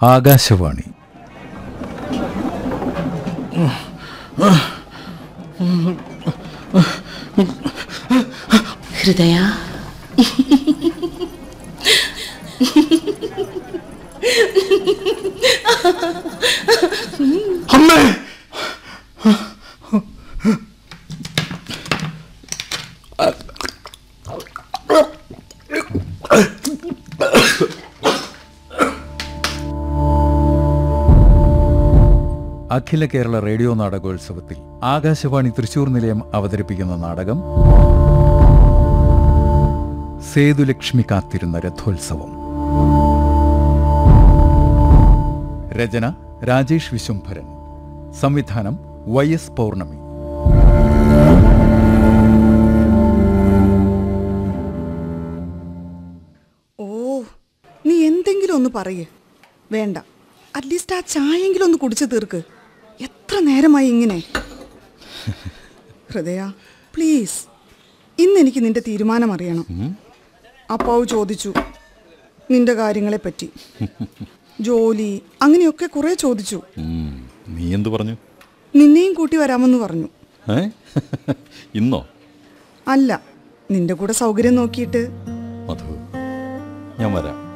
ആകാശവാണി ഹൃദയ അമ്മേ അഖില കേരള റേഡിയോ നാടകോത്സവത്തിൽ ആകാശവാണി തൃശൂർ നിലയം അവതരിപ്പിക്കുന്ന നാടകം സേതുലക്ഷ്മി കാത്തിരുന്ന രഥോത്സവം രചന രാജേഷ് വിശ്വംഭരൻ സംവിധാനം വൈ എസ് പൗർണമി ഓ നീ എന്തെങ്കിലും ഒന്ന് പറയ് വേണ്ട അറ്റ്ലീസ്റ്റ് ആ ചായെങ്കിലും ഒന്ന് കുടിച്ചു തീർക്ക് എത്ര നേരമായി ഇങ്ങനെ ഹൃദയ പ്ലീസ് ഇന്ന് എനിക്ക് നിന്റെ തീരുമാനം അറിയണം അപ്പാവ് ചോദിച്ചു നിന്റെ കാര്യങ്ങളെ പറ്റി ജോലി അങ്ങനെയൊക്കെ കുറേ ചോദിച്ചു ഉം, നീ എന്തു പറഞ്ഞു നിന്നെയും കൂട്ടി വരാമെന്ന് പറഞ്ഞു ഏ ഇന്നോ അല്ല നിന്റെ കൂടെ സൗകര്യം നോക്കിയിട്ട് മധു ഞാൻ വരാം